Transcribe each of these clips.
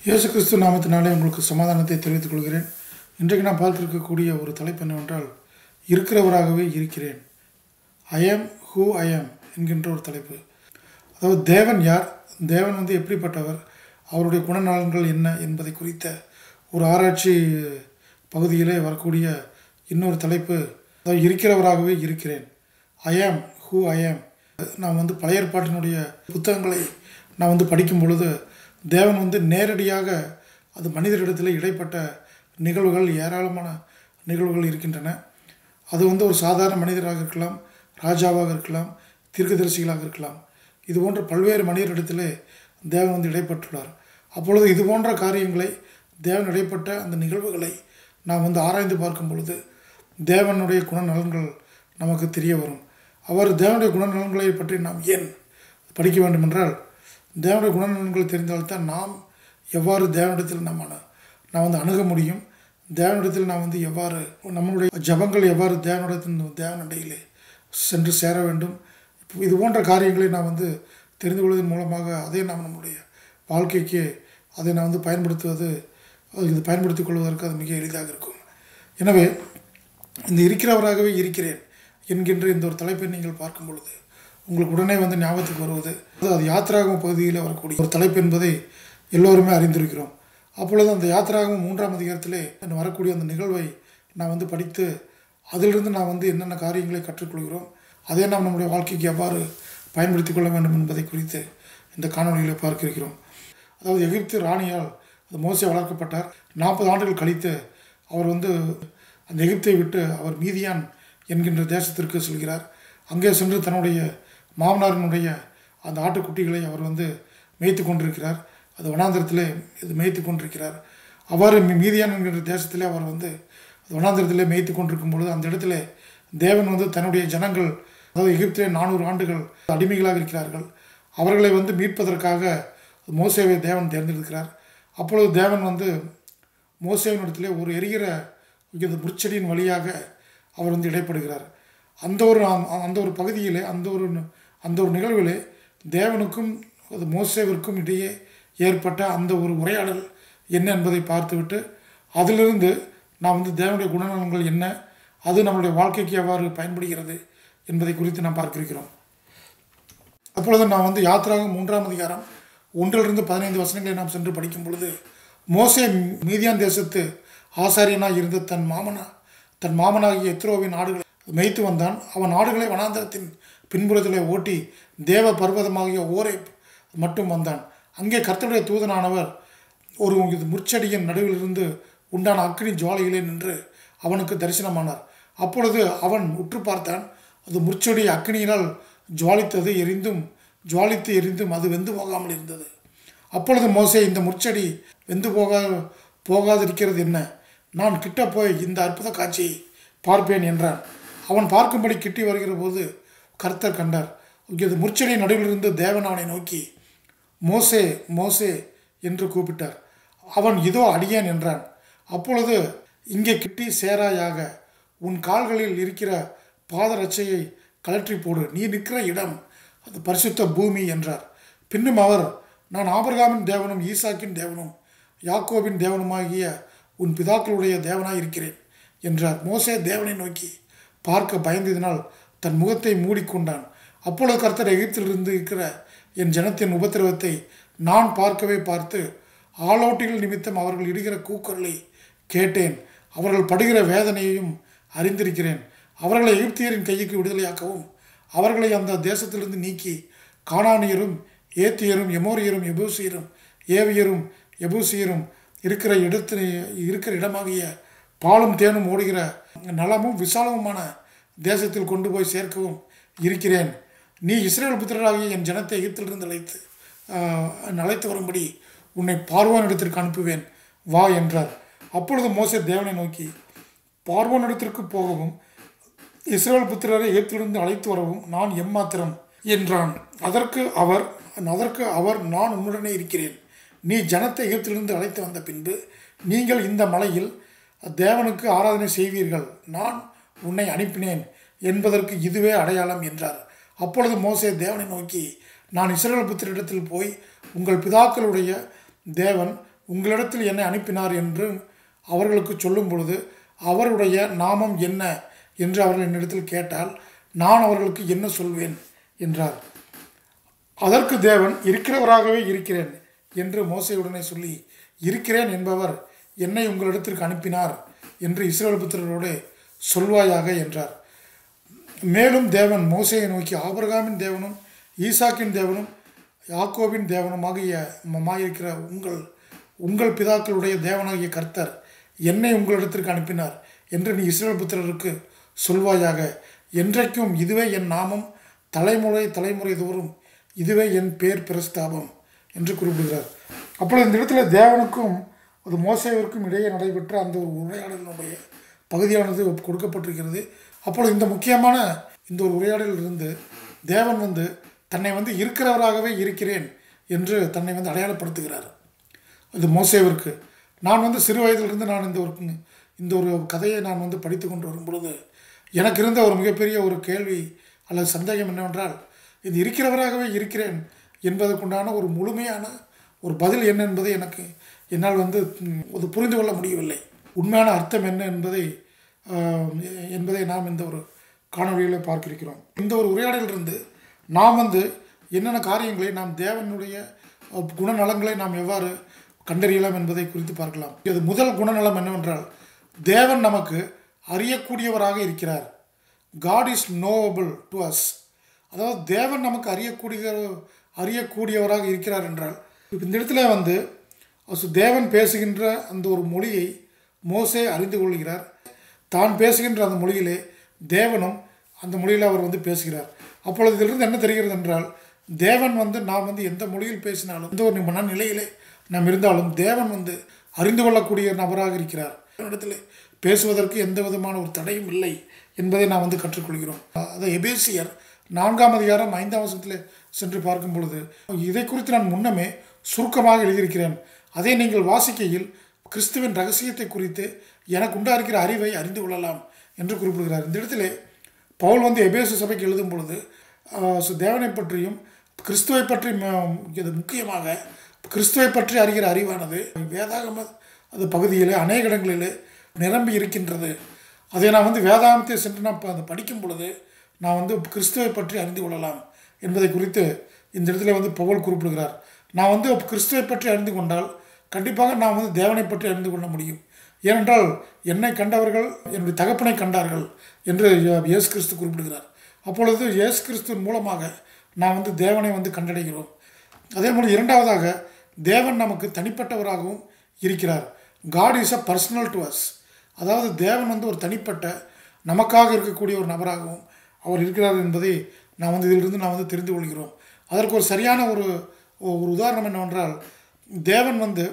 இயேசு கிறிஸ்து நாமத்தினாலே உங்களுக்கு சமாதானத்தை தெரிவித்துக் கொள்கிறேன் இன்றைக்கு நான் பார்த்திருக்கக்கூடிய ஒரு தலைப்பு என்னவென்றால் இருக்கிறவராகவே இருக்கிறேன் ஐ ஆம் ஹூ ஐ ஆம் என்கின்ற ஒரு தலைப்பு அதாவது தேவன் யார் தேவன் வந்து எப்படிப்பட்டவர் அவருடைய குணநலன்கள் என்ன என்பதை குறித்த ஒரு ஆராய்ச்சி பகுதியிலே வரக்கூடிய இன்னொரு தலைப்பு அதாவது இருக்கிறவராகவே இருக்கிறேன் ஐ ஆம் ஹூ ஐ ஆம் நான் வந்து பழைய ஏற்பாட்டினுடைய புத்தகங்களை நான் வந்து படிக்கும் பொழுது தேவன் வந்து நேரடியாக அது மனிதரிடத்தில் இடைப்பட்ட நிகழ்வுகள் ஏராளமான நிகழ்வுகள் இருக்கின்றன அது வந்து ஒரு சாதாரண மனிதராக இருக்கலாம் ராஜாவாக இருக்கலாம் தீர்க்கதரிசிகளாக இருக்கலாம் இது போன்ற பல்வேறு மனிதரிடத்திலே தேவன் வந்து இடைப்பட்டுள்ளார் அப்பொழுது இது போன்ற காரியங்களை தேவன் இடைப்பட்ட அந்த நிகழ்வுகளை நாம் வந்து ஆராய்ந்து பார்க்கும் பொழுது தேவனுடைய குணநலன்கள் நமக்கு தெரிய வரும் அவர் தேவனுடைய குணநலன்களை பற்றி நாம் ஏன் படிக்க வேண்டுமென்றால் தேவனுடைய குணநலன்கள் தெரிந்தால்தான் நாம் எவ்வாறு தேவனிடத்தில் நம்ம நான் வந்து அணுக முடியும் தேவனிடத்தில் நாம் வந்து எவ்வாறு நம்மளுடைய ஜபங்கள் எவ்வாறு தேவனிடத்தில் தேவனடையிலே சென்று சேர வேண்டும் இப்போ இது போன்ற காரியங்களை நான் வந்து தெரிந்து கொள்வதன் மூலமாக அதை நாம் நம்முடைய வாழ்க்கைக்கு அதை நான் வந்து பயன்படுத்துவது இது பயன்படுத்திக் கொள்வதற்கு அது மிக எளிதாக இருக்கும் எனவே இந்த இருக்கிறவராகவே இருக்கிறேன் என்கின்ற இந்த ஒரு தலைப்பை நீங்கள் பார்க்கும் பொழுது உங்களுக்கு உடனே வந்து ஞாபகத்துக்கு வருவது அது யாத்திராகம் பகுதியில் வரக்கூடிய ஒரு தலைப்பு என்பதை எல்லோருமே அறிந்திருக்கிறோம் அப்பொழுது அந்த யாத்திராகம் மூன்றாம் அதிகாரத்திலே வரக்கூடிய அந்த நிகழ்வை நான் வந்து படித்து அதிலிருந்து நான் வந்து என்னென்ன காரியங்களை கற்றுக்கொள்கிறோம் அதை நாம் நம்முடைய வாழ்க்கைக்கு எவ்வாறு பயன்படுத்தி கொள்ள வேண்டும் என்பதை குறித்து இந்த காணொலியில் பார்க்க இருக்கிறோம் அதாவது எகிப்து ராணியால் அது மோசை வளர்க்கப்பட்டார் நாற்பது ஆண்டுகள் கழித்து அவர் வந்து அந்த எகிப்தை விட்டு அவர் மீதியான் என்கின்ற தேசத்திற்கு செல்கிறார் அங்கே சென்று தன்னுடைய மாமனாரினுடைய அந்த ஆட்டுக்குட்டிகளை அவர் வந்து மேய்த்து கொண்டிருக்கிறார் அது வனாந்திரத்திலே இது மேய்த்து கொண்டிருக்கிறார் அவ்வாறு மீதியான் என்கின்ற தேசத்திலே அவர் வந்து வனாந்திரத்திலே மேய்த்து கொண்டிருக்கும் பொழுது அந்த இடத்துல தேவன் வந்து தன்னுடைய ஜனங்கள் அதாவது எகிப்திலே நானூறு ஆண்டுகள் அடிமைகளாக இருக்கிறார்கள் அவர்களை வந்து மீட்பதற்காக மோசேவை தேவன் தேர்ந்தெடுக்கிறார் அப்பொழுது தேவன் வந்து மோசேவினிடத்திலே ஒரு எரிகிற இந்த முற்செடியின் வழியாக அவர் வந்து இடைப்படுகிறார் அந்த ஒரு அந்த ஒரு பகுதியிலே அந்த ஒரு அந்த ஒரு நிகழ்விலே தேவனுக்கும் அது மோசேவிற்கும் இடையே ஏற்பட்ட அந்த ஒரு உரையாடல் என்ன என்பதை பார்த்துவிட்டு அதிலிருந்து நாம் வந்து தேவனுடைய குணநலன்கள் என்ன அது நம்மளுடைய வாழ்க்கைக்கு எவ்வாறு பயன்படுகிறது என்பதை குறித்து நாம் பார்க்கிறோம் அப்பொழுது நான் வந்து யாத்திராக மூன்றாம் அதிகாரம் ஒன்றிலிருந்து பதினைந்து வசனங்களை நாம் சென்று படிக்கும் பொழுது மோசே மீதியான் தேசத்து ஆசாரியனாக இருந்த தன் மாமனா தன் மாமனாகிய எத்ரோவின் ஆடுகளை மேய்த்து வந்தான் அவன் ஆடுகளை வனாந்தரத்தின் பின்புறத்திலே ஓட்டி தேவ பர்வதமாகிய ஓரை மட்டும் வந்தான் அங்கே கர்த்தருடைய தூதனானவர் ஒரு இது முற்செடியின் நடுவிலிருந்து உண்டான அக்னி ஜுவாலையிலே நின்று அவனுக்கு தரிசனமானார் அப்பொழுது அவன் உற்று பார்த்தான் அது முற்செடி அக்னியினால் ஜுவாலித்தது எரிந்தும் ஜுவாலித்து எரிந்தும் அது வெந்து போகாமல் இருந்தது அப்பொழுது மோசே இந்த முற்செடி வெந்து போகா போகாதிருக்கிறது என்ன நான் கிட்ட போய் இந்த அற்புத காட்சியை பார்ப்பேன் என்றான் அவன் பார்க்கும்படி கிட்டி வருகிற போது கர்த்தர் கண்டார் இது முற்செடி நடுவிலிருந்து தேவன் அவனை நோக்கி மோசே மோசே என்று கூப்பிட்டார் அவன் இதோ அடியேன் என்றான் அப்பொழுது இங்கே கிட்டி சேராயாக உன் கால்களில் இருக்கிற பாதரட்சையை கலற்றி போடு நீ நிற்கிற இடம் அது பரிசுத்த பூமி என்றார் பின்னும் அவர் நான் ஆபர்காமின் தேவனும் ஈசாக்கின் தேவனும் யாக்கோபின் தேவனுமாகிய உன் பிதாக்களுடைய தேவனாய் இருக்கிறேன் என்றார் மோசே தேவனை நோக்கி பார்க்க பயந்ததினால் தன் முகத்தை மூடிக்கொண்டான் அப்பொழுது கர்த்தர் எகிப்திலிருந்து இருக்கிற என் ஜனத்தின் உபத்திரவத்தை நான் பார்க்கவே பார்த்து ஆலோட்டிகள் நிமித்தம் அவர்கள் இடுகிற கூக்குரலை கேட்டேன் அவர்கள் படுகிற வேதனையையும் அறிந்திருக்கிறேன் அவர்களை எகிப்தியரின் கைக்கு விடுதலையாக்கவும் அவர்களை அந்த தேசத்திலிருந்து நீக்கி காணானியரும் ஏத்தியரும் எமோரியரும் எபூசியரும் ஏவியரும் எபூசியரும் இருக்கிற இடத்து இருக்கிற இடமாகிய பாலும் தேனும் ஓடுகிற நலமும் விசாலமுமான தேசத்தில் கொண்டு போய் சேர்க்கவும் இருக்கிறேன் நீ இஸ்ரேல் புத்திரராகிய என் ஜனத்தை எகிப்திலிருந்து அழைத்து அழைத்து வரும்படி உன்னை பார்வோனிடத்திற்கு அனுப்புவேன் வா என்றார் அப்பொழுது மோசே தேவனை நோக்கி பார்வோனிடத்திற்கு போகவும் இஸ்ரேல் புத்திரரை எகிப்திலிருந்து அழைத்து வரவும் நான் எம்மாத்திரம் என்றான் அதற்கு அவர் அதற்கு அவர் நான் உன்னுடனே இருக்கிறேன் நீ ஜனத்தை எகிப்திலிருந்து அழைத்து வந்த பின்பு நீங்கள் இந்த மலையில் தேவனுக்கு ஆராதனை செய்வீர்கள் நான் உன்னை அனுப்பினேன் என்பதற்கு இதுவே அடையாளம் என்றார் அப்பொழுது மோசே தேவனை நோக்கி நான் இஸ்ரேல் புத்திரிடத்தில் போய் உங்கள் பிதாக்களுடைய தேவன் உங்களிடத்தில் என்னை அனுப்பினார் என்று அவர்களுக்கு சொல்லும் பொழுது அவருடைய நாமம் என்ன என்று அவர்கள் என்னிடத்தில் கேட்டால் நான் அவர்களுக்கு என்ன சொல்வேன் என்றார் அதற்கு தேவன் இருக்கிறவராகவே இருக்கிறேன் என்று மோசையுடனே சொல்லி இருக்கிறேன் என்பவர் என்னை உங்களிடத்திற்கு அனுப்பினார் என்று இஸ்ரேல் புத்திரரோடு சொல்வாயாக என்றார் மேலும் தேவன் மோசையை நோக்கி ஆபிரகாமின் தேவனும் ஈசாக்கின் தேவனும் யாக்கோபின் தேவனுமாகிய மாயிருக்கிற உங்கள் உங்கள் பிதாக்களுடைய தேவனாகிய கர்த்தர் என்னை உங்களிடத்திற்கு அனுப்பினார் என்று நீ இஸ்ரேல் புத்திரருக்கு சொல்வாயாக என்றைக்கும் இதுவே என் நாமம் தலைமுறை தலைமுறை தோறும் இதுவே என் பேர் பிரஸ்தாபம் என்று குறிப்பிடுகிறார் அப்பொழுது இந்த இடத்துல தேவனுக்கும் அது மோசேவிற்கும் இடையே நடைபெற்ற அந்த ஒரு உரையாடலினுடைய பகுதியானது கொடுக்கப்பட்டிருக்கிறது அப்பொழுது இந்த முக்கியமான இந்த ஒரு உரையாடலிலிருந்து தேவன் வந்து தன்னை வந்து இருக்கிறவராகவே இருக்கிறேன் என்று தன்னை வந்து அடையாளப்படுத்துகிறார் இது மோசேவிற்கு நான் வந்து சிறு வயதிலிருந்து நான் இந்த ஒரு இந்த ஒரு கதையை நான் வந்து படித்து கொண்டு வரும் பொழுது எனக்கு இருந்த ஒரு மிகப்பெரிய ஒரு கேள்வி அல்லது சந்தேகம் என்னவென்றால் இது இருக்கிறவராகவே இருக்கிறேன் என்பதற்குண்டான ஒரு முழுமையான ஒரு பதில் என்ன என்பதை எனக்கு என்னால் வந்து ம், அது புரிந்து கொள்ள முடியவில்லை உண்மையான அர்த்தம் என்ன என்பதை ஆஹ், என்பதை நாம் இந்த ஒரு காணொளியில் பார்க்கிறோம் இந்த ஒரு உரையாடலிருந்து நாம் வந்து என்னென்ன காரியங்களை நாம் தேவனுடைய அஹ், குணநலங்களை நாம் எவ்வாறு கண்டறியலாம் என்பதை குறித்து பார்க்கலாம் இது முதல் குணநலம் என்னவென்றால் தேவன் நமக்கு அறியக்கூடியவராக இருக்கிறார் God is knowable to us அதாவது தேவன் நமக்கு அறியக்கூடிய அறியக்கூடியவராக இருக்கிறார் என்றால் இப்ப இந்த இடத்துல வந்து அசு தேவன் பேசுகின்ற அந்த ஒரு மொழியை மோசே அறிந்து கொள்கிறார் தான் பேசுகின்ற அந்த மொழியிலே தேவனும் அந்த மொழியில் அவர் வந்து பேசுகிறார் அப்பொழுது இதிலிருந்து என்ன தெரிகிறது என்றால் தேவன் வந்து நாம் வந்து எந்த மொழியில் பேசினாலும் எந்த ஒரு மனநிலையிலே நாம் இருந்தாலும் தேவன் வந்து அறிந்து கொள்ளக்கூடிய நபராக இருக்கிறார் இடத்துல பேசுவதற்கு எந்த விதமான ஒரு தடையும் இல்லை என்பதை நாம் வந்து கற்றுக்கொள்கிறோம் அதை எபேசியர் நான்காம் அதிகாரம் ஐந்தாம் வசனத்தில் சென்று பார்க்கும் பொழுது இதை குறித்து நான் முன்னமே சுருக்கமாக எழுதியிருக்கிறேன் அதை நீங்கள் வாசிக்கையில் கிறிஸ்துவின் ரகசியத்தை குறித்து எனக்கு உண்டாயிருக்கிற அறிவை அறிந்து கொள்ளலாம் என்று குறிப்பிடுகிறார் இந்த இடத்திலே பவுல் வந்து எபேசு சபைக்கு எழுதும் பொழுது ஆஹ், சு- தேவனை பற்றியும் கிறிஸ்துவை பற்றி ம- இது முக்கியமாக கிறிஸ்துவை பற்றி அறிகிற அறிவானது வேதாகம அது பகுதியிலே அநேக இடங்களிலே நிரம்பி இருக்கின்றது அதை நான் வந்து வேதாகமத்தை சென்று நான் ப- அதை படிக்கும் பொழுது நான் வந்து கிறிஸ்துவை பற்றி அறிந்து கொள்ளலாம் என்பதை குறித்து இந்த இடத்துல வந்து பவுல் குறிப்பிடுகிறார் நான் வந்து கிறிஸ்துவை பற்றி அறிந்து கொண்டால் கண்டிப்பாக நான் வந்து தேவனை பற்றி அறிந்து கொள்ள முடியும் ஏனென்றால் என்னை கண்டவர்கள் என்னுடைய தகப்பனை கண்டார்கள் என்று இயேசு கிறிஸ்து குறிப்பிடுகிறார் அப்பொழுது இயேசு கிறிஸ்துவின் மூலமாக நான் வந்து தேவனை வந்து கண்டடைகிறோம் அதே போல் இரண்டாவதாக தேவன் நமக்கு தனிப்பட்டவராகவும் இருக்கிறார் God is a personal to us அதாவது தேவன் வந்து ஒரு தனிப்பட்ட நமக்காக இருக்கக்கூடிய ஒரு நபராகவும் அவர் இருக்கிறார் என்பதை நான் வந்து இதிலிருந்து நான் வந்து தெரிந்து கொள்கிறோம் அதற்கு ஒரு சரியான ஒரு ஒரு உதாரணம் என்னவென்றால் தேவன் வந்து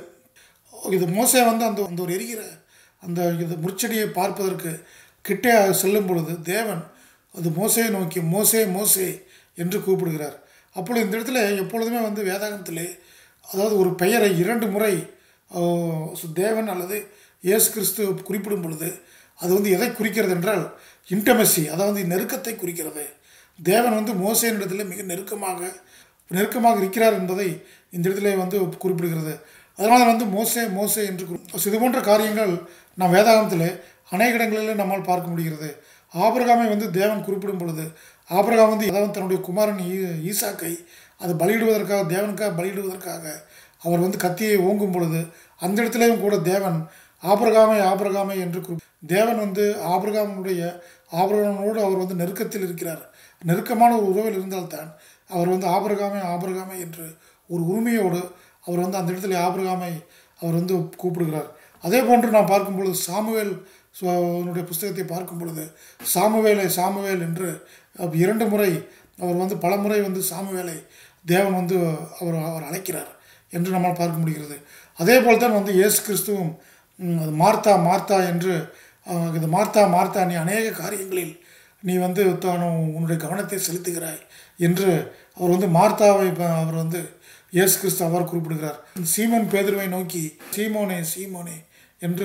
இது மோசே வந்து அந்த அந்த ஒரு எரிகிற அந்த இது முற்செடியை பார்ப்பதற்கு கிட்டே செல்லும் பொழுது தேவன் அது மோசையை நோக்கி மோசே மோசே என்று கூப்பிடுகிறார் அப்பொழுது இந்த இடத்துல எப்பொழுதுமே வந்து வேதாகமத்திலே அதாவது ஒரு பெயரை இரண்டு முறை ஆஹ், சு- தேவன் அல்லது இயேசு கிறிஸ்து குறிப்பிடும் பொழுது அது வந்து எதை குறிக்கிறது என்றால் இன்டமெசி அதாவது நெருக்கத்தை குறிக்கிறது தேவன் வந்து மோசேனிடத்தில் மிக நெருக்கமாக நெருக்கமாக இருக்கிறார் என்பதை இந்த இடத்துல வந்து குறிப்பிடுகிறது அதனால் வந்து மோசே மோசே என்று குறி- இது போன்ற காரியங்கள் நாம் வேதாகமத்தில் அநேக இடங்களிலே நம்மால் பார்க்க முடிகிறது ஆபிரகாமை வந்து தேவன் குறிப்பிடும் பொழுது ஆபிரகாம் வந்து அதாவது தன்னுடைய குமாரன் ஈ- ஈசாக்கை அது பலியிடுவதற்காக தேவனுக்காக பலியிடுவதற்காக அவர் வந்து கத்தியை ஓங்கும் பொழுது அந்த இடத்துலையும் கூட தேவன் ஆபிரகாமை ஆபிரகாமை என்று குறி- தேவன் வந்து ஆபிரகாமுடைய ஆபிரகாமோடு அவர் வந்து நெருக்கத்தில் இருக்கிறார் நெருக்கமான ஒரு உறவில் இருந்தால்தான் அவர் வந்து ஆபிரகாமை ஆபிரகாமை என்று ஒரு உரிமையோடு அவர் வந்து அந்த இடத்துல ஆபிரகாமை அவர் வந்து கூப்பிடுகிறார் அதே போன்று நான் பார்க்கும் பொழுது சாமுவேல் சு- அவனுடைய புஸ்தகத்தை பார்க்கும் பொழுது சாமுவேலை சாமுவேல் என்று அஹ், இரண்டு முறை அவர் வந்து பல முறை வந்து சாமுவேலை தேவன் வந்து அவர் அவர் அழைக்கிறார் என்று நம்மால் பார்க்க முடிகிறது அதே போல் தான் வந்து இயேசு கிறிஸ்துவும் ம், அது மார்த்தா மார்த்தா என்று அஹ், இது மார்த்தா மார்த்தா நீ அநேக காரியங்களில் நீ வந்து தான் உன்னுடைய கவனத்தை செலுத்துகிறாய் என்று அவர் வந்து மார்த்தாவை ப- அவர் வந்து இயேசு கிறிஸ்து அவர் குறிப்பிடுகிறார் சீமோன் பேதுருவை நோக்கி சீமோனே சீமோனே என்று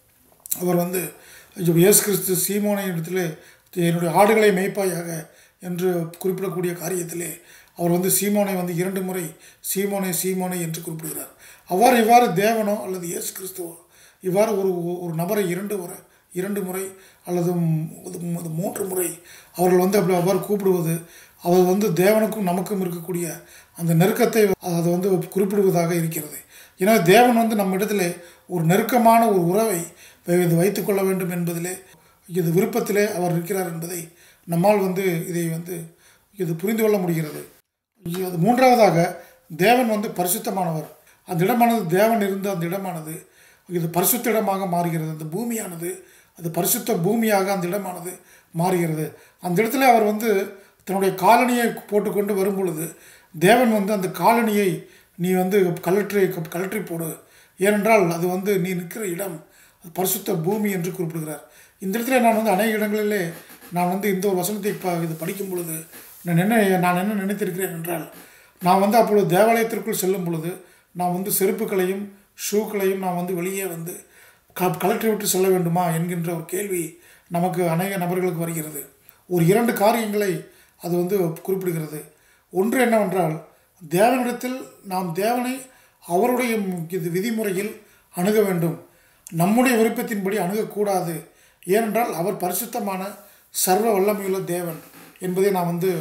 அவர் வந்து ஐயோ, இயேசு கிறிஸ்து சீமோனை இடத்துல என்னுடைய ஆடுகளை மேய்ப்பாயாக என்று குறிப்பிடக்கூடிய காரியத்திலே அவர் வந்து சீமோனை வந்து இரண்டு முறை சீமோனை சீமோனை என்று குறிப்பிடுகிறார் அவ்வாறு இவ்வாறு தேவனோ அல்லது இயேசு கிறிஸ்துவோ இவ்வாறு ஒரு ஒரு நபரை இரண்டு முறை இரண்டு முறை அல்லது ம்- அது மூன்று முறை அவர்கள் வந்து அப்படி அவ்வாறு கூப்பிடுவது அவர் வந்து தேவனுக்கும் நமக்கும் இருக்கக்கூடிய அந்த நெருக்கத்தை அது வந்து குறிப்பிடுவதாக இருக்கிறது ஏன்னா தேவன் வந்து நம்மிடத்திலே ஒரு நெருக்கமான ஒரு உறவை இது வைத்துக்கொள்ள வேண்டும் என்பதிலே இது விருப்பத்திலே அவர் இருக்கிறார் என்பதை நம்மால் வந்து இதை வந்து இது புரிந்து கொள்ள முடிகிறது அது மூன்றாவதாக தேவன் வந்து பரிசுத்தமானவர் அந்த இடமானது தேவன் இருந்த அந்த இடமானது இது பரிசுத்த இடமாக மாறுகிறது அந்த பூமியானது அது பரிசுத்த பூமியாக அந்த இடமானது மாறுகிறது அந்த இடத்துல அவர் வந்து தன்னுடைய காலனியை போட்டுக்கொண்டு வரும் பொழுது தேவன் வந்து அந்த காலனியை நீ வந்து கலற்றி கலற்றி போடு ஏனென்றால் அது வந்து நீ நிற்கிற இடம் அது பரிசுத்த பூமி என்று குறிப்பிடுகிறார் இந்த இடத்துல நான் வந்து அநேக இடங்களிலே நான் வந்து இந்த ஒரு வசனத்தை ப இது படிக்கும் பொழுது நான் என்ன நான் என்ன நினைத்திருக்கிறேன் என்றால் நான் வந்து அப்பொழுது தேவாலயத்திற்குள் செல்லும் பொழுது நான் வந்து செருப்புகளையும் ஷூக்களையும் நான் வந்து வெளியே வந்து க கலற்றி விட்டு செல்ல வேண்டுமா என்கின்ற ஒரு கேள்வி நமக்கு அநேக நபர்களுக்கு வருகிறது ஒரு இரண்டு காரியங்களை அது வந்து குறிப்பிடுகிறது ஒன்று என்னவென்றால் தேவனிடத்தில் நாம் தேவனை அவருடைய இது விதிமுறையில் அணுக வேண்டும் நம்முடைய விருப்பத்தின்படி அணுகக்கூடாது ஏனென்றால் அவர் பரிசுத்தமான சர்வ வல்லமையுள்ள தேவன் என்பதை நான் வந்து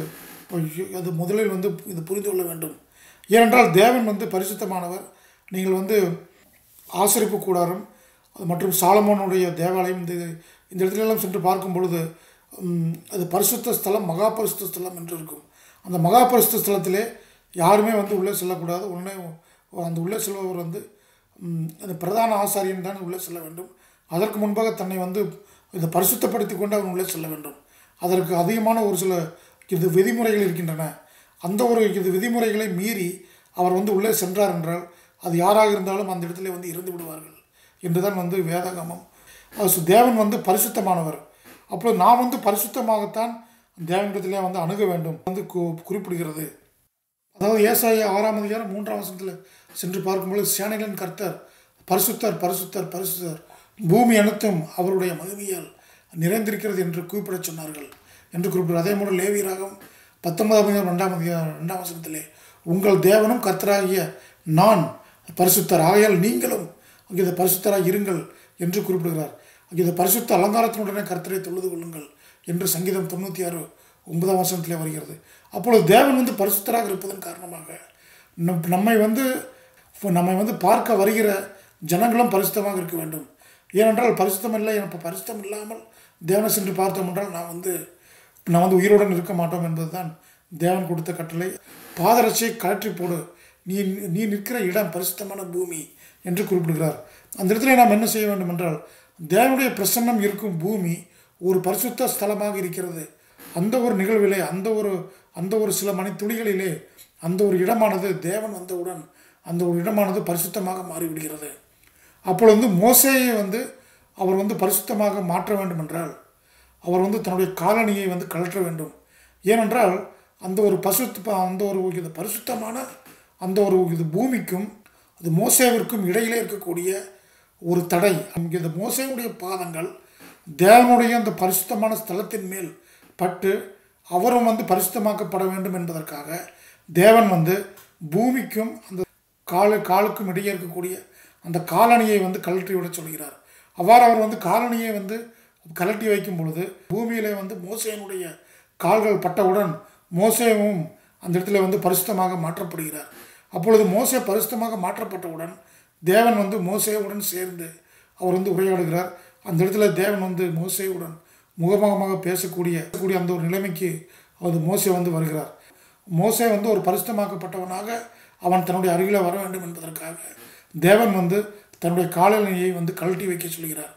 அது முதலில் வந்து இது புரிந்து கொள்ள வேண்டும் ஏனென்றால் தேவன் வந்து பரிசுத்தமானவர் நீங்கள் வந்து ஆசரிப்பு கூடாரம் அது மற்றும் சாலமோனுடைய தேவாலயம் இந்த இந்த இடத்துல எல்லாம் சென்று பார்க்கும் பொழுது ம், அது பரிசுத்த ஸ்தலம் மகா பரிசுத்த ஸ்தலம் என்று இருக்கும் அந்த மகா பரிசுத்த ஸ்தலத்திலே யாருமே வந்து உள்ளே செல்லக்கூடாது உடனே அந்த உள்ளே செல்பவர் வந்து ம், அந்த பிரதான ஆசாரியன் தான் உள்ளே செல்ல வேண்டும் அதற்கு முன்பாக தன்னை வந்து இதை பரிசுத்தப்படுத்தி கொண்டு அவன் உள்ளே செல்ல வேண்டும் அதற்கு அதிகமான ஒரு சில இது விதிமுறைகள் இருக்கின்றன அந்த ஒரு இது விதிமுறைகளை மீறி அவர் வந்து உள்ளே சென்றார் என்றால் அது யாராக இருந்தாலும் அந்த இடத்துல வந்து இறந்து விடுவார்கள் என்றுதான் வந்து வேதாகமம் அது சு- தேவன் வந்து பரிசுத்தமானவர் அப்போ நாம் வந்து பரிசுத்தமாகத்தான் தேவனிடத்திலே வந்து அணுக வேண்டும் வந்து கு- குறிப்பிடுகிறது அதாவது ஏசாய ஆறாம் அதிகாரம் மூன்றாம் வசனத்தில் சென்று பார்க்கும்போது சேனைகளின் கர்த்தர் பரிசுத்தர் பரிசுத்தர் பரிசுத்தர் பூமி அனைத்தும் அவருடைய மகிமையால் நிறைந்திருக்கிறது என்று குறிப்பிடச் சொன்னார்கள் என்று குறிப்பிட அதே போல லேவியராகம் பத்தொன்பதாம் அதிகாரம் ரெண்டாம் அதிகாரம் ரெண்டாம் வசனத்திலே உங்கள் தேவனும் கர்த்தராகிய நான் பரிசுத்தர் ஆகையால் நீங்களும் அங்கே பரிசுத்தராக இருங்கள் என்று குறிப்பிடுகிறார் அங்கே பரிசுத்த அலங்காரத்தினுடனே கர்த்தரை தொழுது கொள்ளுங்கள் என்று சங்கீதம் தொண்ணூற்றி ஆறு ஒன்பதாம் வசனத்திலே வருகிறது அப்பொழுது தேவன் வந்து பரிசுத்தராக இருப்பதன் காரணமாக நம் நம்மை வந்து நம்மை வந்து பார்க்க வருகிற ஜனங்களும் பரிசுத்தமாக இருக்க வேண்டும் ஏனென்றால் பரிசுத்தம் இல்லை எனக்கு பரிசுத்தம் இல்லாமல் தேவனை சென்று பார்த்தோம் என்றால் நான் வந்து நான் வந்து உயிருடன் இருக்க மாட்டோம் என்பதுதான் தேவன் கொடுத்த கட்டளை பாதரட்சியை கழற்றி போடு நீ நீ நிற்கிற இடம் பரிசுத்தமான பூமி என்று குறிப்பிடுகிறார் அந்த இடத்துல நாம் என்ன செய்ய வேண்டும் என்றால் தேவனுடைய பிரசன்னம் இருக்கும் பூமி ஒரு பரிசுத்த ஸ்தலமாக இருக்கிறது அந்த ஒரு நிகழ்விலே அந்த ஒரு அந்த ஒரு சில மணித்துளிகளிலே அந்த ஒரு இடமானது தேவன் வந்தவுடன் அந்த ஒரு இடமானது பரிசுத்தமாக மாறிவிடுகிறது அப்பொழுது வந்து மோசேயை வந்து அவர் வந்து பரிசுத்தமாக மாற்ற வேண்டும் என்றால் அவர் வந்து தன்னுடைய காலணியை வந்து கழற்ற வேண்டும் ஏனென்றால் அந்த ஒரு பசுத்த அந்த ஒரு இது பரிசுத்தமான அந்த ஒரு இது பூமிக்கும் அது மோசேவிற்கும் இடையிலே இருக்கக்கூடிய ஒரு தடை அங்கே இந்த மோசேவுடைய பாதங்கள் தேவனுடைய அந்த பரிசுத்தமான ஸ்தலத்தின் மேல் பட்டு அவரும் வந்து பரிசுத்தமாக்கப்பட வேண்டும் என்பதற்காக தேவன் வந்து பூமிக்கும் அந்த காலு காலுக்கும் இடையே இருக்கக்கூடிய அந்த காலணியை வந்து கழற்றி விட சொல்கிறார் அவ்வாறு அவர் வந்து காலணியை வந்து கழட்டி வைக்கும் பொழுது பூமியிலே வந்து மோசேனுடைய கால்கள் பட்டவுடன் மோசேவும் அந்த இடத்துல வந்து பரிசுத்தமாக மாற்றப்படுகிறார் அப்பொழுது மோசே பரிசுத்தமாக மாற்றப்பட்டவுடன் தேவன் வந்து மோசேவுடன் சேர்ந்து அவர் வந்து உரையாடுகிறார் அந்த இடத்துல தேவன் வந்து மோசேவுடன் முகமுகமாக பேசக்கூடிய கூடிய அந்த ஒரு நிலைமைக்கு அது மோசே வந்து வருகிறார் மோசே வந்து ஒரு பரிசுத்தமாக்கப்பட்டவனாக அவன் தன்னுடைய அருகில் வர வேண்டும் என்பதற்காக தேவன் வந்து தன்னுடைய காலநிலையை வந்து கழட்டி வைக்க சொல்கிறார்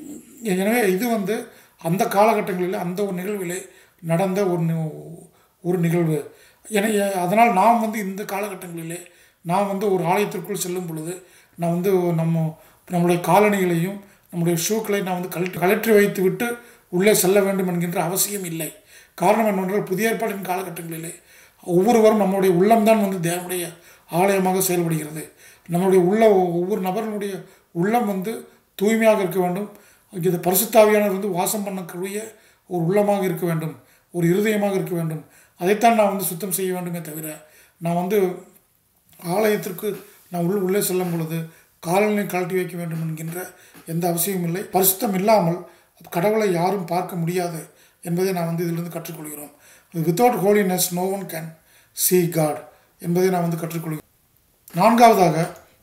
எனவே இது வந்து அந்த காலகட்டங்களில் அந்த ஒரு நிகழ்விலே நடந்த ஒரு நி- ஒரு நிகழ்வு என அதனால் நாம் வந்து இந்த காலகட்டங்களிலே நாம் வந்து ஒரு ஆலயத்திற்குள் செல்லும் பொழுது நான் வந்து நம்ம நம்முடைய காலணிகளையும் நம்முடைய ஷூக்களை நான் வந்து கழற்றி கழற்றி வைத்து விட்டு உள்ளே செல்ல வேண்டும் என்கின்ற அவசியம் இல்லை காரணம் என்னவென்றால் புதிய ஏற்பாட்டின் காலகட்டங்களிலே ஒவ்வொருவரும் நம்முடைய உள்ளம்தான் வந்து தேவனுடைய ஆலயமாக செயல்படுகிறது நம்முடைய உள்ள ஒவ்வொரு நபர்களுடைய உள்ளம் வந்து தூய்மையாக இருக்க வேண்டும் இது பரிசுத்தாவியானவர் வந்து வாசம் பண்ணக்கூடிய ஒரு உள்ளமாக இருக்க வேண்டும் ஒரு இருதயமாக இருக்க வேண்டும் அதைத்தான் நான் வந்து சுத்தம் செய்ய வேண்டுமே தவிர நான் வந்து ஆலயத்திற்கு நான் உள் உள்ளே செல்லும் பொழுது காலனை கழட்டி வைக்க வேண்டும் என்கின்ற எந்த அவசியமும் இல்லை பரிசுத்தம் இல்லாமல் கடவுளை யாரும் பார்க்க முடியாது என்பதை நான் வந்து இதிலிருந்து கற்றுக்கொள்கிறோம் without holiness no one can see God என்பதை நான் வந்து கற்றுக்கொள்கிறேன் நான்காவதாக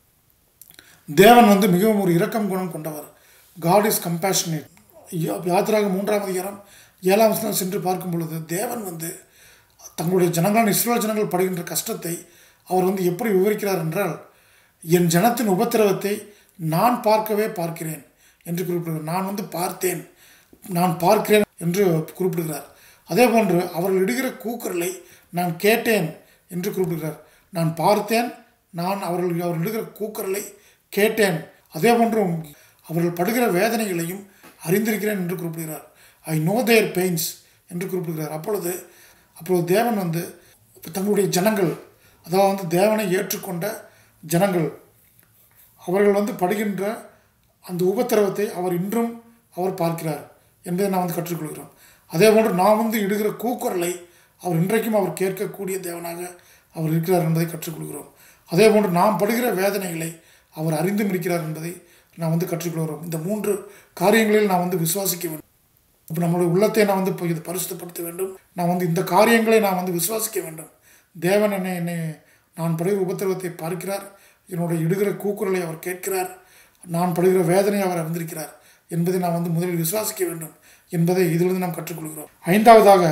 தேவன் வந்து மிகவும் ஒரு இரக்கம் குணம் கொண்டவர் காட் இஸ் கம்பேஷனேட் யாத்திராக மூன்றாம் அதிகாரம் ஏழாம் வசனம் சென்று பார்க்கும் பொழுது தேவன் வந்து தங்களுடைய ஜனங்களான இஸ்ரேல் ஜனங்கள் படுகின்ற கஷ்டத்தை அவர் வந்து எப்படி விவரிக்கிறார் என்றால் என் ஜனத்தின் உபத்திரவத்தை நான் பார்க்கவே பார்க்கிறேன் என்று குறிப்பிடுகிறார் நான் வந்து பார்த்தேன் நான் பார்க்கிறேன் என்று குறிப்பிடுகிறார் அதே போன்று அவர்கள் இடுகிற கூக்குரலை நான் கேட்டேன் என்று குறிப்பிடுகிறார் நான் பார்த்தேன் நான் அவர்கள் அவர்கள் இடுகிற கூக்குரலை கேட்டேன் அதே போன்றும் அவர்கள் படுகிற வேதனைகளையும் அறிந்திருக்கிறேன் என்று குறிப்பிடுகிறார் ஐ நோ தேர் பெயின்ஸ் என்று குறிப்பிடுகிறார் அப்பொழுது அப்பொழுது தேவன் வந்து தங்களுடைய ஜனங்கள் அதாவது வந்து தேவனை ஏற்றுக்கொண்ட ஜனங்கள் அவர்கள் வந்து படுகின்ற அந்த உபத்திரவத்தை அவர் இன்றும் அவர் பார்க்கிறார் என்பதை நாம் வந்து கற்றுக்கொள்கிறோம் அதே போன்று நாம் வந்து இடுகிற கூக்குரலை அவர் இன்றைக்கும் அவர் கேட்கக்கூடிய தேவனாக அவர் இருக்கிறார் என்பதை கற்றுக்கொள்கிறோம் அதே போன்று நாம் படுகிற வேதனைகளை அவர் அறிந்தும் இருக்கிறார் என்பதை நாம் வந்து கற்றுக்கொள்கிறோம் இந்த மூன்று காரியங்களில் நாம் வந்து விசுவாசிக்க வேண்டும் இப்போ நம்மளுடைய உள்ளத்தை நான் வந்து இப்போ இது பரிசுத்தப்படுத்த வேண்டும் நான் வந்து இந்த காரியங்களை நான் வந்து விசுவாசிக்க வேண்டும் தேவன் என்னை என்னை நான் படுகிற உபத்திரவத்தை பார்க்கிறார் என்னுடைய இடுகிற கூக்குரலை அவர் கேட்கிறார் நான் படுகிற வேதனையை அவர் அறிந்திருக்கிறார் என்பதை நான் வந்து முதலில் விசுவாசிக்க வேண்டும் என்பதை இதிலிருந்து நாம் கற்றுக்கொள்கிறோம் ஐந்தாவதாக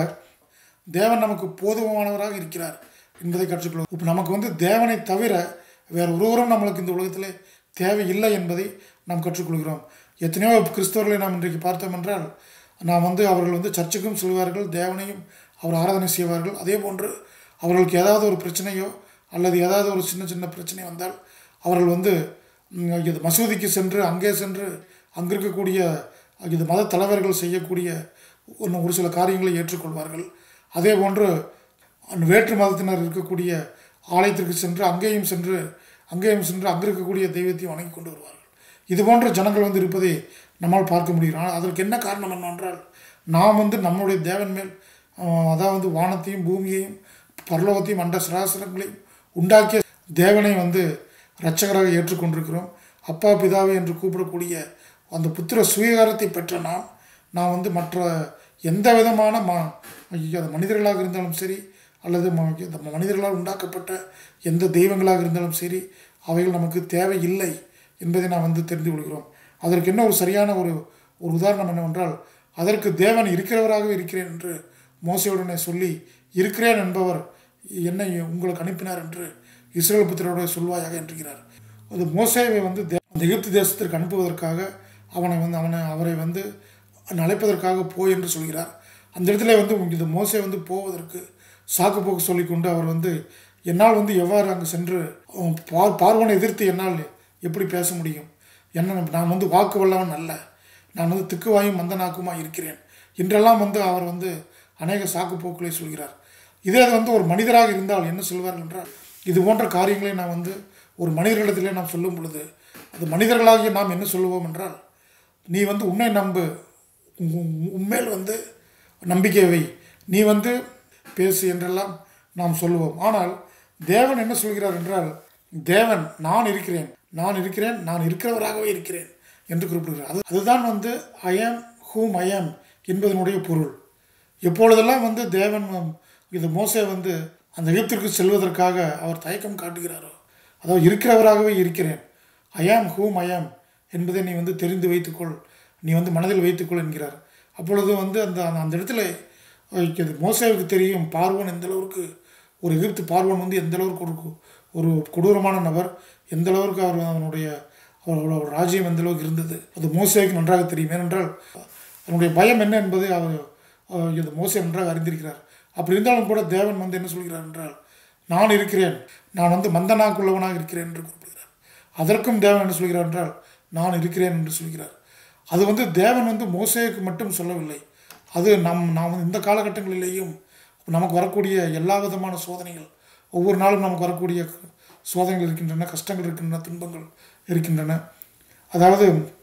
தேவன் நமக்கு போதுமானவராக இருக்கிறார் என்பதை கற்றுக்கொள்வோம் இப்போ நமக்கு வந்து தேவனை தவிர வேறு ஒருவரும் நம்மளுக்கு இந்த உலகத்திலே தேவையில்லை என்பதை நாம் கற்றுக்கொள்கிறோம் எத்தனையோ கிறிஸ்தவர்களை நாம் இன்றைக்கு பார்த்தோம் என்றால் நாம் வந்து அவர்கள் வந்து சர்ச்சுக்கும் செல்வார்கள் தேவனையும் அவர் ஆராதனை செய்வார்கள் அதே போன்று அவர்களுக்கு ஏதாவது ஒரு பிரச்சனையோ அல்லது ஏதாவது ஒரு சின்ன சின்ன பிரச்சனை வந்தால் அவர்கள் வந்து ம், இது மசூதிக்கு சென்று அங்கே சென்று அங்கே இருக்கக்கூடிய இது மத தலைவர்கள் செய்யக்கூடிய ஒரு ஒரு சில காரியங்களை ஏற்றுக்கொள்வார்கள் அதே போன்று அந்த வேற்று மதத்தினர் இருக்கக்கூடிய ஆலயத்திற்கு சென்று அங்கேயும் சென்று அங்கேயும் சென்று அங்கே இருக்கக்கூடிய தெய்வத்தையும் வணங்கி கொண்டு வருவார்கள் இது போன்ற ஜனங்கள் வந்து இருப்பதை நம்மால் பார்க்க முடியும் ஆனால் அதற்கு என்ன காரணம் என்னவென்றால் நாம் வந்து நம்முடைய தேவன் மேல் அஹ், அதாவது வானத்தையும் பூமியையும் பரலோகத்தையும் அண்ட சராசரங்களையும் உண்டாக்கிய தேவனை வந்து இரட்சகராக ஏற்றுக்கொண்டிருக்கிறோம் அப்பா பிதாவே என்று கூப்பிடக்கூடிய அந்த புத்திர சுவீகாரத்தை பெற்ற நாம் நாம் வந்து மற்ற எந்த விதமான ம ஐயோ, அது மனிதர்களாக இருந்தாலும் சரி அல்லது ம- இந்த மனிதர்களால் உண்டாக்கப்பட்ட எந்த தெய்வங்களாக இருந்தாலும் சரி அவைகள் நமக்கு தேவையில்லை என்பதை நாம் வந்து தெரிந்து கொள்கிறோம் அதற்கு என்ன ஒரு சரியான ஒரு ஒரு உதாரணம் என்னவென்றால் அதற்கு தேவன் இருக்கிறவராகவே இருக்கிறேன் என்று மோசையுடனே சொல்லி இருக்கிறேன் என்பவர் என்னை உங்களுக்கு அனுப்பினார் என்று இஸ்ரேல் புத்திரோட சொல்வாயாக என்றுகிறார் அது மோசேவை வந்து தே- அந்த எகிப்து தேசத்திற்கு அனுப்புவதற்காக அவனை வந்து அவனை அவரை வந்து அழைப்பதற்காக போ என்று சொல்கிறார் அந்த இடத்துல வந்து இந்த மோசே வந்து போவதற்கு சாக்கு போக்கு சொல்லிக்கொண்டு அவர் வந்து என்னால் வந்து எவ்வாறு அங்கு சென்று அவன் பார் பார்வனை எதிர்த்து என்னால் எப்படி பேச முடியும் என்ன நான் வந்து வாக்கு வல்லவன் அல்ல நான் வந்து திக்குவாயும் மந்த நாக்குமா இருக்கிறேன் என்றெல்லாம் வந்து அவர் வந்து அநேக சாக்கு போக்குகளை சொல்கிறார் இதே அது வந்து ஒரு மனிதராக இருந்தால் என்ன சொல்வார்கள் என்றால் இது போன்ற காரியங்களை நான் வந்து ஒரு மனிதர்களிடத்திலே நாம் சொல்லும் பொழுது அது மனிதர்களாகிய நாம் என்ன சொல்லுவோம் என்றால் நீ வந்து உன்னை நம்பு உன் உன் உன்மேல் வந்து நம்பிக்கை வை நீ வந்து பேசு என்றெல்லாம் நாம் சொல்லுவோம் ஆனால் தேவன் என்ன சொல்கிறார் என்றால் தேவன் நான் இருக்கிறேன் நான் இருக்கிறேன் நான் இருக்கிறவராகவே இருக்கிறேன் என்று குறிப்பிடுகிறார் அது அதுதான் வந்து ஐ ஆம் ஹூம் ஐ ஆம் என்பதனுடைய பொருள் எப்பொழுதெல்லாம் வந்து தேவன் வந்து- இது மோசே வந்து அந்த எகிப்திற்கு செல்வதற்காக அவர் தயக்கம் காட்டுகிறாரோ அதாவது இருக்கிறவராகவே இருக்கிறேன் ஐ ஆம் ஹூம் ஐ ஆம் என்பதை நீ வந்து தெரிந்து வைத்துக்கொள் நீ வந்து மனதில் வைத்துக்கொள் என்கிறார் அப்பொழுது வந்து அந்த அந்த- அந்த இடத்துல அஹ், இது மோசேவுக்கு தெரியும் பார்வோன் எந்த அளவுக்கு ஒரு எகிப்து பார்வோன் வந்து எந்த அளவுக்கு ஒரு கு- ஒரு கொடூரமான நபர் எந்த அளவுக்கு அவர் அவனுடைய அவரோட ஒரு ராஜ்யம் எந்த அளவுக்கு இருந்தது அது மோசேவுக்கு நன்றாக தெரியும் ஏனென்றால் அவனுடைய பயம் என்ன என்பதை அவர் அஹ், இது மோசே நன்றாக அறிந்திருக்கிறார் அப்படி இருந்தாலும் கூட தேவன் வந்து என்ன சொல்கிறார் என்றால் நான் இருக்கிறேன் நான் வந்து மந்தனாக்குள்ளவனாக இருக்கிறேன் என்று குறிப்பிடுகிறார் அதற்கும் தேவன் என்ன சொல்கிறார் என்றால் நான் இருக்கிறேன் என்று சொல்கிறார் அது வந்து தேவன் வந்து மோசேக்கு மட்டும் சொல்லவில்லை அது நம் நாம் வந்து இந்த காலகட்டங்களிலேயும் நமக்கு வரக்கூடிய எல்லா விதமான சோதனைகள் ஒவ்வொரு நாளும் நமக்கு வரக்கூடிய சோதனைகள் இருக்கின்றன கஷ்டங்கள் இருக்கின்றன துன்பங்கள் இருக்கின்றன அதாவது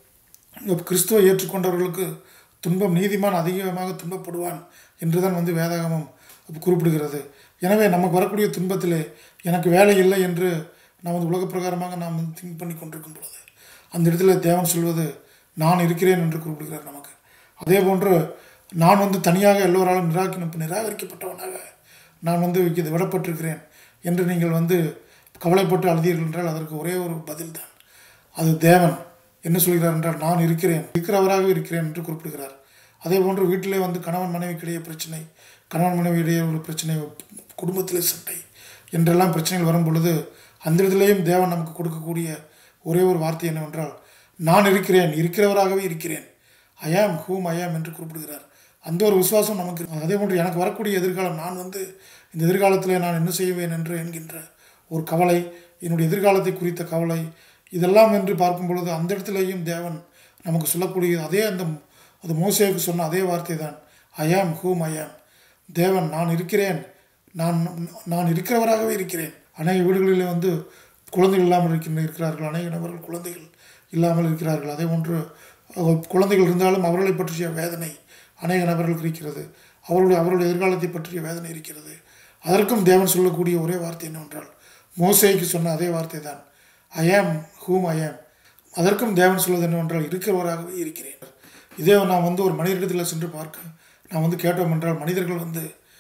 இங்க கிறிஸ்துவை ஏற்றுக்கொண்டவர்களுக்கு துன்பம் நீதிமான் அதிகமாக துன்பப்படுவான் என்றுதான் வந்து வேதாகமம் குறிப்பிடுகிறது எனவே நமக்கு வரக்கூடிய துன்பத்திலே எனக்கு வேலை இல்லை என்று நாம் வந்து உலக பிரகாரமாக நாம் வந்து திங்க் பண்ணி கொண்டிருக்கும் பொழுது அந்த இடத்துல தேவன் சொல்வது நான் இருக்கிறேன் என்று குறிப்பிடுகிறார் நமக்கு அதே போன்று நான் வந்து தனியாக எல்லோராலும் நிராகரிப்பு நிராகரிக்கப்பட்டவனாக நான் வந்து இது விடப்பட்டிருக்கிறேன் என்று நீங்கள் வந்து கவலைப்பட்டு அழுதீர்கள் என்றால் அதற்கு ஒரே ஒரு பதில் தான் அது தேவன் என்ன சொல்கிறார் என்றால் நான் இருக்கிறேன் இருக்கிறவராக இருக்கிறேன் என்று குறிப்பிடுகிறார் அதே போன்று வீட்டிலே வந்து கணவன் மனைவிக்கிடையே பிரச்சனை கணவன் மனைவி இடையே ஒரு பிரச்சனை குடும்பத்திலே சண்டை என்றெல்லாம் பிரச்சனைகள் வரும் பொழுது அந்த இடத்திலேயும் தேவன் நமக்கு கொடுக்கக்கூடிய ஒரே ஒரு வார்த்தை என்னவென்றால் நான் இருக்கிறேன் இருக்கிறவராகவே இருக்கிறேன் ஐ ஆம் ஹூம் ஐ ஆம் என்று குறிப்பிடுகிறார் அந்த ஒரு விசுவாசம் நமக்கு இருக்கு. அதே போன்று எனக்கு வரக்கூடிய எதிர்காலம் நான் வந்து இந்த எதிர்காலத்தில் நான் என்ன செய்வேன் என்று என்கின்ற ஒரு கவலை என்னுடைய எதிர்காலத்தை குறித்த கவலை இதெல்லாம் என்று பார்க்கும் பொழுது அந்த இடத்திலேயும் தேவன் நமக்கு சொல்லக்கூடிய அதே அந்த அது மோசேவுக்கு சொன்ன அதே வார்த்தை தான் ஐ ஆம் ஹூம் ஐ ஆம் தேவன் நான் இருக்கிறேன் நான் நான் இருக்கிறவராகவே இருக்கிறேன் அநேக வீடுகளில் வந்து குழந்தைகள் இல்லாமல் இருக்கின்ற இருக்கிறார்கள் அநேக நபர்கள் குழந்தைகள் இல்லாமல் இருக்கிறார்கள் அதே போன்று அஹ், குழந்தைகள் இருந்தாலும் அவர்களை பற்றிய வேதனை அநேக நபர்களுக்கு இருக்கிறது அவருடைய அவருடைய எதிர்காலத்தை பற்றிய வேதனை இருக்கிறது அதற்கும் தேவன் சொல்லக்கூடிய ஒரே வார்த்தை என்னவென்றால் மோசேக்கு சொன்ன அதே வார்த்தை தான் ஐ ஆம் ஹூம் ஐ ஆம் அதற்கும் தேவன் சொல்வது என்னவென்றால் இருக்கிறவராகவே இருக்கிறேன் இதே நான் வந்து ஒரு மனிதரிடத்தில் சென்று பார்க்க நான் வந்து கேட்டோம் என்றால் மனிதர்கள் வந்து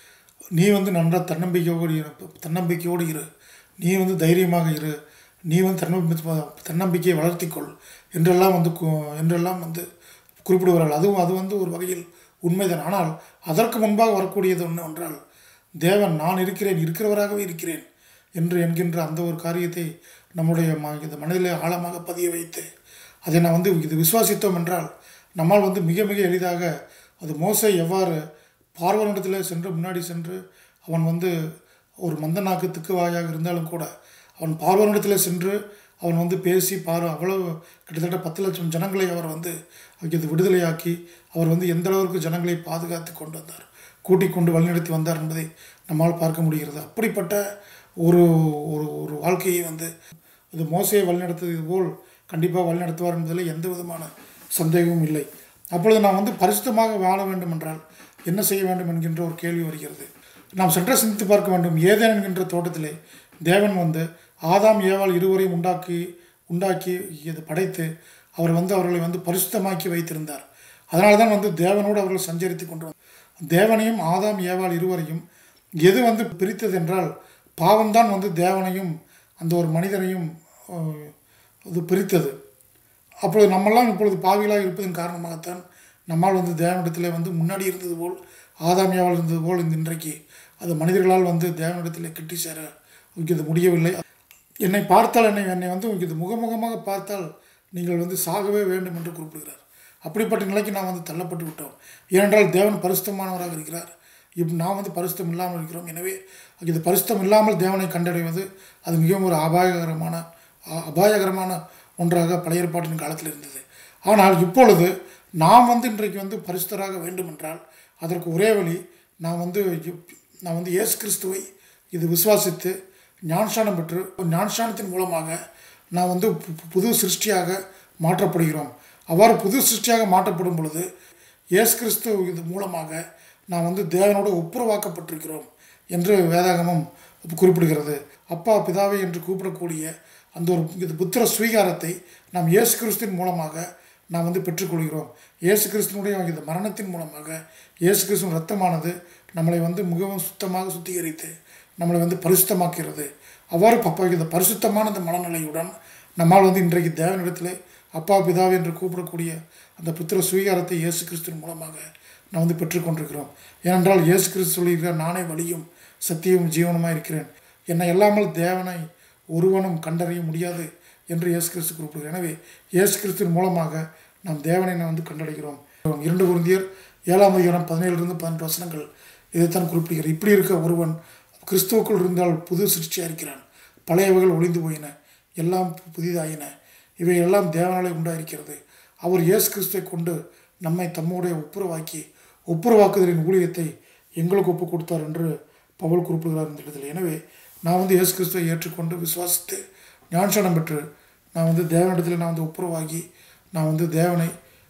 நீ வந்து நன்றாக தன்னம்பிக்கையோடு இரு தன்னம்பிக்கையோடு இரு நீ வந்து தைரியமாக இரு நீ வந்து தன்னம்பி தன்னம்பிக்கையை வளர்த்திக்கொள் என்றெல்லாம் வந்து கு- என்றெல்லாம் வந்து குறிப்பிடுவார்கள் அதுவும் அது வந்து ஒரு வகையில் உண்மைதான் ஆனால் அதற்கு முன்பாக வரக்கூடியது என்னவென்றால் தேவன் நான் இருக்கிறேன் இருக்கிறவராகவே இருக்கிறேன் என்று என்கின்ற அந்த ஒரு காரியத்தை நம்முடைய ம இந்த மனதிலே ஆழமாக பதிய வைத்து அதை நான் வந்து இது விசுவாசித்தோம் என்றால் நம்மால் வந்து மிக மிக எளிதாக அது மோசை எவ்வாறு பார்வனிடத்தில் சென்று முன்னாடி சென்று அவன் வந்து ஒரு மந்த நாக்கு திக்குவாயாக இருந்தாலும் கூட அவன் பார்வனிடத்தில் சென்று அவன் வந்து பேசி பார் அவ்வளவு கிட்டத்தட்ட பத்து லட்சம் ஜனங்களை அவர் வந்து இது விடுதலையாக்கி அவர் வந்து எந்த அளவிற்கு ஜனங்களை பாதுகாத்து கொண்டு வந்தார் கூட்டிக் கொண்டு வழிநடத்தி வந்தார் என்பதை நம்மால் பார்க்க முடிகிறது அப்படிப்பட்ட ஒரு ஒரு ஒரு வாழ்க்கையை வந்து இது மோசையை வழிநடத்துவது போல் கண்டிப்பாக வழிநடத்துவார் என்பதில் எந்த விதமான சந்தேகமும் இல்லை அப்பொழுது நாம் வந்து பரிசுத்தமாக வாழ வேண்டும் என்றால் என்ன செய்ய வேண்டும் என்கின்ற ஒரு கேள்வி வருகிறது நாம் சற்று சிந்தித்து பார்க்க வேண்டும் ஏதேன் என்கின்ற தோட்டத்திலே தேவன் வந்து ஆதாம் ஏவாள் இருவரையும் உண்டாக்கி உண்டாக்கி இது படைத்து அவர் வந்து அவர்களை வந்து பரிசுத்தமாக்கி வைத்திருந்தார் அதனால தான் வந்து தேவனோடு அவர்கள் சஞ்சரித்து கொண்டு வந்தார் தேவனையும் ஆதாம் ஏவாள் இருவரையும் எது வந்து பிரித்தது என்றால் பாவம்தான் வந்து தேவனையும் அந்த ஒரு மனிதனையும் அஹ், இது பிரித்தது அப்பொழுது நம்மெல்லாம் இப்பொழுது பாவிகளாக இருப்பதன் காரணமாகத்தான் நம்மால் வந்து தேவனிடத்திலே வந்து முன்னாடி இருந்தது போல் ஆதாமியாவில் இருந்தது போல் இந்த இன்றைக்கு அது மனிதர்களால் வந்து தேவனிடத்திலே கிட்டி சேர இது முடியவில்லை என்னை பார்த்தால் என்னை என்னை வந்து இது முகமுகமாக பார்த்தால் நீங்கள் வந்து சாகவே வேண்டும் என்று குறிப்பிடுகிறார் அப்படிப்பட்ட நிலைக்கு நாம் வந்து தள்ளப்பட்டு விட்டோம் ஏனென்றால் தேவன் பரிசுத்தமானவராக இருக்கிறார் இப் நாம் வந்து பரிசுத்தம் இல்லாமல் இருக்கிறோம் எனவே இது பரிசுத்தம் இல்லாமல் தேவனை கண்டடைவது அது மிகவும் ஒரு அபாயகரமான அ- அபாயகரமான ஒன்றாக பழைய ஏற்பாட்டின் காலத்தில் இருந்தது ஆனால் இப்பொழுது நாம் வந்து இன்றைக்கு வந்து பரிசுத்தராக வேண்டும் என்றால் அதற்கு ஒரே வழி நான் வந்து இப்- நான் வந்து இயேசு கிறிஸ்துவை இது விசுவாசித்து ஞானஸ்தானம் பெற்று ஞானஸ்தானத்தின் மூலமாக நான் வந்து பு- பு- புது சிருஷ்டியாக மாற்றப்படுகிறோம் அவ்வாறு புது சிருஷ்டியாக மாற்றப்படும் பொழுது இயேசு கிறிஸ்து இது மூலமாக நாம் வந்து தேவனோடு ஒப்புரவாக்கப்பட்டிருக்கிறோம் என்று வேதாகமம் குறிப்பிடுகிறது அப்பா பிதாவை என்று கூப்பிடக்கூடிய அந்த ஒரு இது புத்திர ஸ்வீகாரத்தை நாம் இயேசு கிறிஸ்துவின் மூலமாக நாம் வந்து பெற்றுக்கொள்கிறோம் இயேசு கிறிஸ்துவனுடைய இந்த மரணத்தின் மூலமாக இயேசு கிறிஸ்துவின் ரத்தமானது நம்மளை வந்து மிகவும் சுத்தமாக சுத்திகரித்து நம்மளை வந்து பரிசுத்தமாக்கிறது அவ்வாறு பப்பா இந்த பரிசுத்தமான இந்த மனநிலையுடன் நம்மால் வந்து இன்றைக்கு தேவனிடத்திலே அப்பா பிதாவை என்று கூப்பிடக்கூடிய அந்த புத்திர சுவீகாரத்தை இயேசு கிறிஸ்துவின் மூலமாக நான் வந்து பெற்றுக்கொண்டிருக்கிறோம் ஏனென்றால் இயேசு கிறிஸ்து சொல்லியிருக்கிறார் நானே வழியும் சத்தியமும் ஜீவனுமாக இருக்கிறேன் என்னை இல்லாமல் தேவனை ஒருவனும் கண்டறிய முடியாது என்று இயேசு கிறிஸ்து குறிப்பிடுகிறார் எனவே இயேசு கிறிஸ்துவின் மூலமாக நாம் தேவனை நாம் வந்து கண்டடைகிறோம் இரண்டு குருந்தியர் ஏழாம் அதிகாரம் பதினேழுலேருந்து பதினெட்டு வசனங்கள் இதைத்தான் குறிப்பிடுகிறார் இப்படி இருக்க ஒருவன் கிறிஸ்துவுக்குள் இருந்தால் புது சிருஷ்டியாக இருக்கிறான் பழையவைகள் ஒளிந்து போயின எல்லாம் புதிதாயின இவை எல்லாம் தேவனாலே உண்டாயிருக்கிறது அவர் இயேசு கிறிஸ்துவை கொண்டு நம்மை தம்முடைய ஒப்புரவாக்கி ஒப்புரவாக்குதலின் ஊழியத்தை எங்களுக்கு ஒப்பு கொடுத்தார் என்று பவுல் குறிப்பிடுகிறார் இந்த இடத்துல எனவே நான் வந்து இயேசு கிறிஸ்துவை ஏற்றுக்கொண்டு விசுவாசித்து ஞானசானம் பெற்று நான் வந்து தேவனிடத்தில் நான் வந்து ஒப்புரவாகி நான் வந்து தேவனை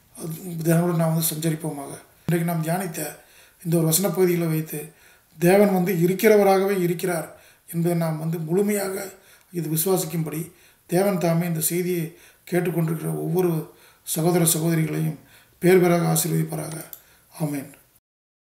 தேவனோடு நான் வந்து சஞ்சரிப்போமாக இன்றைக்கு நாம் தியானித்த இந்த ஒரு வசன பகுதியில் வைத்து தேவன் வந்து இருக்கிறவராகவே இருக்கிறார் என்பதை நாம் வந்து முழுமையாக இது விசுவாசிக்கும்படி தேவன் தாமே இந்த செய்தியை கேட்டுக்கொண்டிருக்கிற ஒவ்வொரு சகோதர சகோதரிகளையும் பேர் பேராக ஆசீர்வதிப்பாராக ஆமென்